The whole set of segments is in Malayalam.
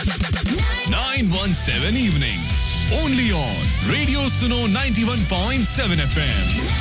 917 evenings. Only on Radio Suno 91.7 FM.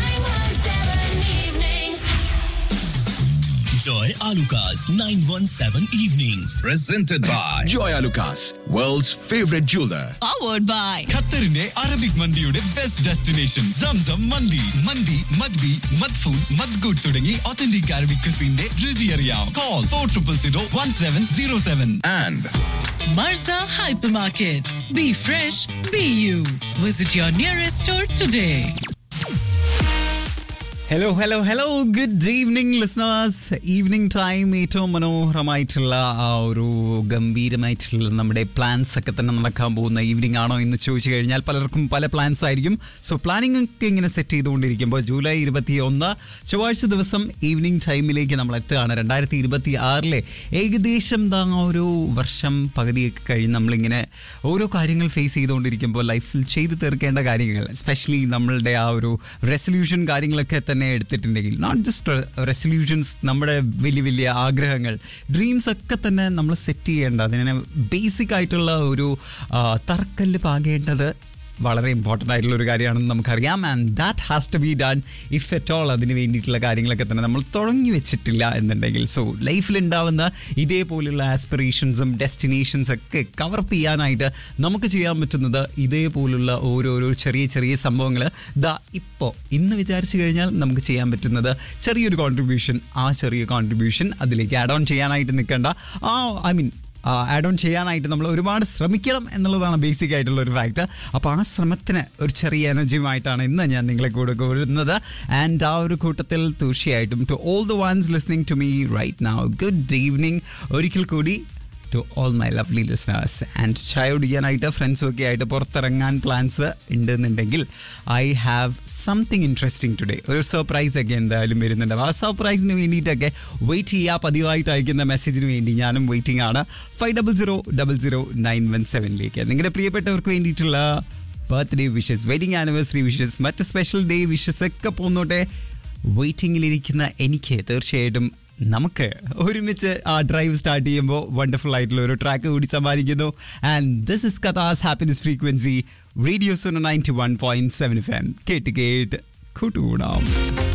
Joy Alukas 917 Evenings. Presented by Joy Alukas, world's favorite jeweler. powered by ഖത്തറിന്റെ അറബിക് മന്തിയുടെ ബെസ്റ്റ് ഡെസ്റ്റിനേഷൻ സംസം മന്തി മന്തി മദ്ബി മദ്ഫൂൺ മദ്ഗുഡ് തുടങ്ങി ഒത്തന്റിക് അറബിക് ക്രിസിന്റെ രുചി അറിയാം call four triple zero one seven zero seven And Marza Hypermarket. Be fresh, be you. Visit your nearest store today. Hello hello hello good evening listeners evening time ഏറ്റവും മനോഹരമായിട്ടുള്ള ആ ഒരു ഗംഭീരമായിട്ടുള്ള നമ്മുടെ പ്ലാൻസ് ഒക്കെ തന്നെ നടക്കാൻ പോകുന്ന ഈവനിങ് ആണോ എന്ന് ചോദിച്ചു കഴിഞ്ഞാൽ പലർക്കും പല പ്ലാൻസ് ആയിരിക്കും സോ പ്ലാനിങ് ഒക്കെ ഇങ്ങനെ സെറ്റ് ചെയ്തുകൊണ്ടിരിക്കുമ്പോൾ ജൂലൈ ഇരുപത്തി ഒന്ന് ചൊവ്വാഴ്ച ദിവസം ഈവനിങ് ടൈമിലേക്ക് നമ്മൾ എത്തുകയാണ് രണ്ടായിരത്തി ഇരുപത്തി ആറിലെ ഏകദേശം ദാ ഒരു വർഷം പകുതിയൊക്കെ കഴിഞ്ഞ് നമ്മളിങ്ങനെ ഓരോ കാര്യങ്ങൾ ഫേസ് ചെയ്തുകൊണ്ടിരിക്കുമ്പോൾ ലൈഫിൽ ചെയ്തു തീർക്കേണ്ട കാര്യങ്ങൾ എസ്പെഷ്യലി നമ്മളുടെ ആ ഒരു റെസൊല്യൂഷൻ കാര്യങ്ങളൊക്കെ തന്നെ എടുത്തിട്ടുണ്ടെങ്കിൽ നോട്ട് ജസ്റ്റ് റെസൊല്യൂഷൻസ് നമ്മുടെ വലിയ വലിയ ആഗ്രഹങ്ങൾ ഡ്രീംസ് ഒക്കെ തന്നെ നമ്മൾ സെറ്റ് ചെയ്യേണ്ട അതിനെ ബേസിക് ആയിട്ടുള്ള ഒരു ആ, തറക്കല്ല് പാകേണ്ടത് വളരെ ഇമ്പോർട്ടൻ്റ് ആയിട്ടുള്ള ഒരു കാര്യമാണെന്ന് നമുക്കറിയാം and that has to be done if at all അതിന് വേണ്ടിയിട്ടുള്ള കാര്യങ്ങളൊക്കെ തന്നെ നമ്മൾ തുടങ്ങി വെച്ചിട്ടില്ല എന്നുണ്ടെങ്കിൽ സോ ലൈഫിൽ ഉണ്ടാവുന്ന ഇതേപോലുള്ള ആസ്പിറേഷൻസും ഡെസ്റ്റിനേഷൻസ് ഒക്കെ കവറപ്പ് ചെയ്യാനായിട്ട് നമുക്ക് ചെയ്യാൻ പറ്റുന്നത് ഇതേപോലുള്ള ഓരോരോ ചെറിയ ചെറിയ സംഭവങ്ങൾ ദാ ഇപ്പോൾ ഇന്ന് വിചാരിച്ചു കഴിഞ്ഞാൽ നമുക്ക് ചെയ്യാൻ പറ്റുന്നത് ചെറിയൊരു കോൺട്രിബ്യൂഷൻ ആ ചെറിയ കോൺട്രിബ്യൂഷൻ അതിലേക്ക് ആഡ് ഓൺ ചെയ്യാനായിട്ട് നിൽക്കേണ്ട ആ ഐ മീൻ ആഡ് ഓൺ ചെയ്യാനായിട്ട് നമ്മൾ ഒരുപാട് ശ്രമിക്കണം എന്നുള്ളതാണ് ബേസിക് ആയിട്ടുള്ള ഒരു ഫാക്ട് അപ്പോൾ ആ ശ്രമത്തിന് ഒരു ചെറിയ എനർജിയുമായിട്ടാണ് ഇന്ന് ഞാൻ നിങ്ങളെ കൂടെ വരുന്നത് ആൻഡ് ആ ഒരു കൂട്ടത്തിൽ തീർച്ചയായിട്ടും to all the ones listening to me right now good evening ഒരിക്കൽ കൂടി to all my lovely listeners and ചായ കുടിക്കാനായിട്ട് ഫ്രണ്ട്സും ഒക്കെ ആയിട്ട് പുറത്തിറങ്ങാൻ പ്ലാൻസ് ഉണ്ടെന്നുണ്ടെങ്കിൽ I have something interesting today ഒരു സർപ്രൈസ് ഒക്കെ എന്തായാലും വരുന്നുണ്ട് ആ സർപ്രൈസിന് വേണ്ടിയിട്ടൊക്കെ വെയിറ്റ് ചെയ്യുക പതിവായിട്ട് അയക്കുന്ന മെസ്സേജിന് വേണ്ടി ഞാനും വെയിറ്റിംഗ് ആണ് five double zero double zero nine one സെവനിലേക്ക് നിങ്ങളുടെ പ്രിയപ്പെട്ടവർക്ക് വേണ്ടിയിട്ടുള്ള birthday wishes wedding anniversary wishes മറ്റ് സ്പെഷ്യൽ ഡേ വിഷസ് ഒക്കെ പോന്നോട്ടെ വെയിറ്റിംഗിലിരിക്കുന്ന എനിക്ക് തീർച്ചയായിട്ടും നമുക്ക് ഒരുമിച്ച് ആ ഡ്രൈവ് സ്റ്റാർട്ട് ചെയ്യുമ്പോൾ വണ്ടർഫുൾ ആയിട്ടുള്ള ഒരു ട്രാക്ക് കൂടി സമ്മാനിക്കുന്നു and this is Qatar's happiness frequency radio zone ninety one point seven F M കേട്ട് കേട്ട് കൂട്ടുകൂടാം